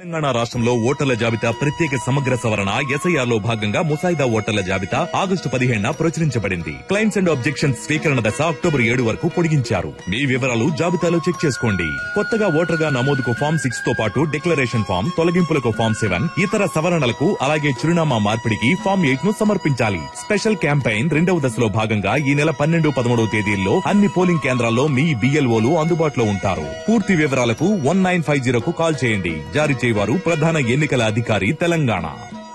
తెలంగాణ రాష్ట్రంలో ఓటర్ల జాబితా ప్రత్యేక సమగ్ర సవరణ ఎస్ఐఆర్ లో భాగంగా ముసాయిదా ఓటర్ల జాబితా ఆగస్టు పదిహేడున ప్రచురించబడింది క్లైమ్స్ అండ్ ఆబ్జెక్షన్స్ స్వీకరణ దశ అక్టోబర్ ఏడు వరకు పొడిగించారు మీ వివరాలు జాబితాలో చెక్ చేసుకోండి కొత్తగా ఓటర్ గా నమోదుకు ఫామ్ సిక్స్ తో పాటు డిక్లరేషన్ ఫామ్ తొలగింపులకు ఫామ్ సెవెన్ ఇతర సవరణలకు అలాగే చిరునామా మార్పిడికి ఫామ్ ఎయిట్ ను సమర్పించాలి స్పెషల్ క్యాంపెయిన్ రెండవ దశలో భాగంగా ఈ నెల పన్నెండు పదమూడవ తేదీల్లో అన్ని పోలింగ్ కేంద్రాల్లో మీ బిఎల్ఓలు అందుబాటులో ఉంటారు పూర్తి వివరాలకు వన్ నైన్ ఫైవ్ జీరోకు కాల్ చేయండి జారీ చేయవారు ప్రధాన ఎన్నికల అధికారి తెలంగాణ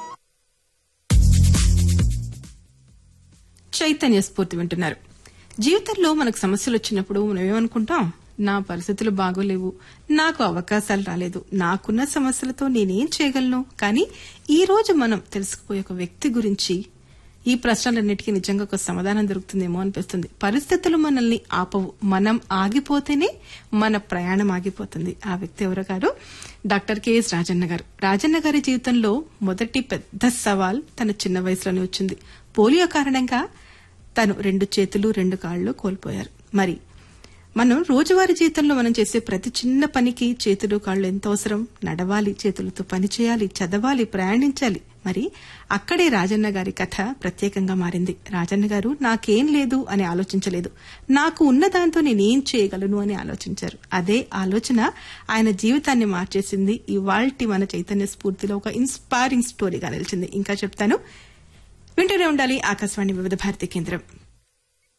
చైతన్య స్ఫూర్తి వింటున్నారు జీవితంలో మనకు సమస్యలు వచ్చినప్పుడు మనం ఏమనుకుంటాం నా పరిస్థితులు బాగోలేవు నాకు అవకాశాలు రాలేదు నాకున్న సమస్యలతో నేనేం చేయగలను కానీ ఈ రోజు మనం తెలుసుకుపోయే ఒక వ్యక్తి గురించి ఈ ప్రశ్నలన్నిటికీ నిజంగా ఒక సమాధానం దొరుకుతుందేమో అనిపిస్తుంది పరిస్థితులు మనల్ని ఆపవు మనం ఆగిపోతేనే మన ప్రయాణం ఆగిపోతుంది ఆ వ్యక్తి ఎవరు గారు డాక్టర్ కెఎస్ రాజన్న గారు రాజన్న గారి జీవితంలో మొదటి పెద్ద సవాల్ తన చిన్న వయసులోనే వచ్చింది పోలియో కారణంగా తను రెండు చేతులు రెండు కాళ్ళు కోల్పోయారు మరి మనం రోజువారీ జీవితంలో మనం చేసే ప్రతి చిన్న పనికి చేతులు కాళ్ళు ఎంతో అవసరం నడవాలి చేతులతో పని చేయాలి చదవాలి ప్రయాణించాలి మరి అక్కడే రాజన్న గారి కథ ప్రత్యేకంగా మారింది రాజన్న గారు నాకేం లేదు అని ఆలోచించలేదు నాకు ఉన్న దాంతో నేనేం చేయగలను అని ఆలోచించారు అదే ఆలోచన ఆయన జీవితాన్ని మార్చేసింది ఇవాల్టి మన చైతన్య స్ఫూర్తిలో ఒక ఇన్స్పైరింగ్ స్టోరీగా నిలిచింది ఇంకా చెప్తాను వింటూనే ఉండాలి ఆకాశవాణి వివిధ భారతి కేంద్రం